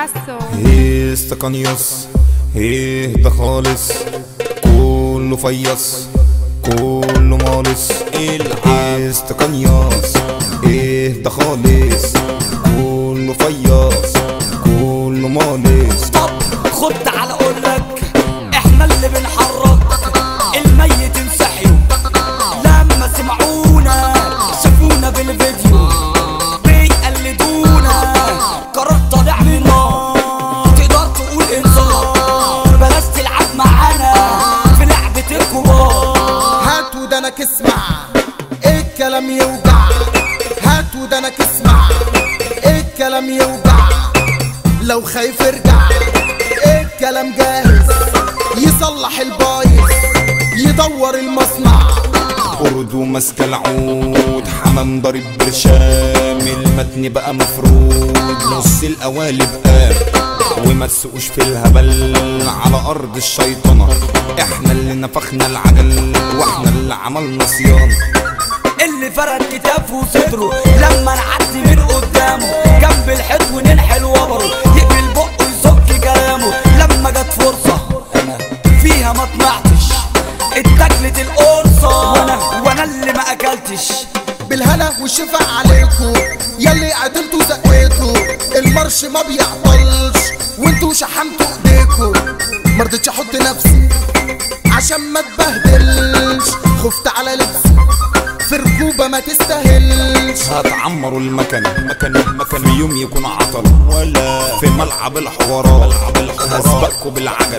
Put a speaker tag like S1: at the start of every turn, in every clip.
S1: Sasso.
S2: ايه استقنيص ايه ده خالص كله فيص كله مالص ايه استقنيص ايه ده خالص كله فيص كله مالص
S3: طب خد تعال اقولك احنا اللي بنحرك الميت انسحيوا لما سمعونا شافونا بالفيديو بيقلدونا قرار طالع من النار تقدر تقول انذار بلاش تلعب معانا في لعبة الكبار
S4: هات ودنك اسمع ايه الكلام يوجع هات ودنك اسمع ايه الكلام يوجع لو خايف ارجع ايه الكلام جاهز يصلح البايظ يدور المصنع
S2: قرد وماسكة العود حمام ضارب برشام المتن بقى مفروض نص القوالب قام وما تسقوش في الهبل على ارض الشيطنة احنا اللي نفخنا العجل واحنا اللي عملنا صيانة
S3: اللي فرد كتافه وصدره لما نعدي من قدامه جنب الحيط وننحل وبره يقفل بقه يصك كلامه لما جت فرصة انا فيها ما طمعتش اتاكلت القرصة وانا وانا اللي ما اكلتش
S4: بالهنا والشفاء عليكم يلي قدمتوا زقيتوا المرش ما بيعطلش وانتوا شحمتوا ايديكوا مرضتش احط نفسي عشان ما اتبهدلش خفت على لبسي في ركوبة ما تستاهلش
S2: هتعمروا المكان مكان مكان في يوم يكون عطل ولا في ملعب الحوارات هسبقكوا بالعجل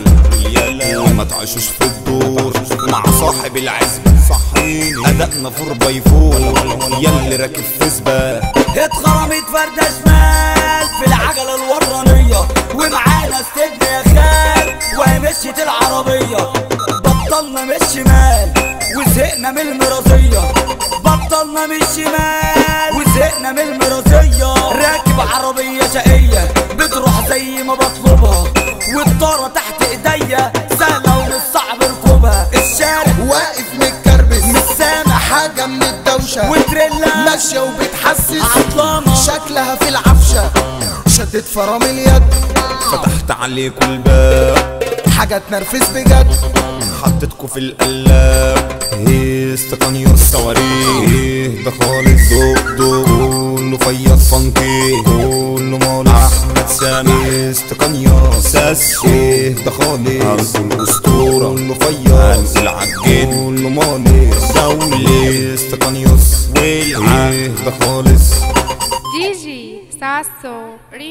S2: وما تعيشوش في الدور مع صاحب العزم صحيني ادائنا فور باي فور يلي راكب في سباق
S3: اتخرمت فردة شمال في العجلة الورانية ومعانا استبن يا خال وهي مشيت العربية بطلنا من الشمال وزهقنا من المرازية بطلنا من الشمال وزهقنا من المرازية راكب عربية شقية بتروح زي ما بطلبها والطارة تحت ايديا سهلة ومش صعب ركوبها الشارع
S4: واقف متكربس
S3: مش سامع
S4: حاجة من الدوشة
S3: وتريلا
S4: ماشية وبتحسس
S3: عطلانة
S4: شكلها في العفشة شدت فرامل اليد
S2: فتحت عليكوا الباب
S4: حاجة تنرفز بجد
S2: حطيتكوا في القلاب ايه استقنيص صواريخ ايه ده خالص دوق دوق كله فيص فانكي كله مالص احمد سامي ايه استقنيص ساس ايه ده خالص ارض الاسطورة كله فيص انزل عالجن كله مالص دولي ايه استقنيص والعاه ده خالص
S1: Gigi Sasso.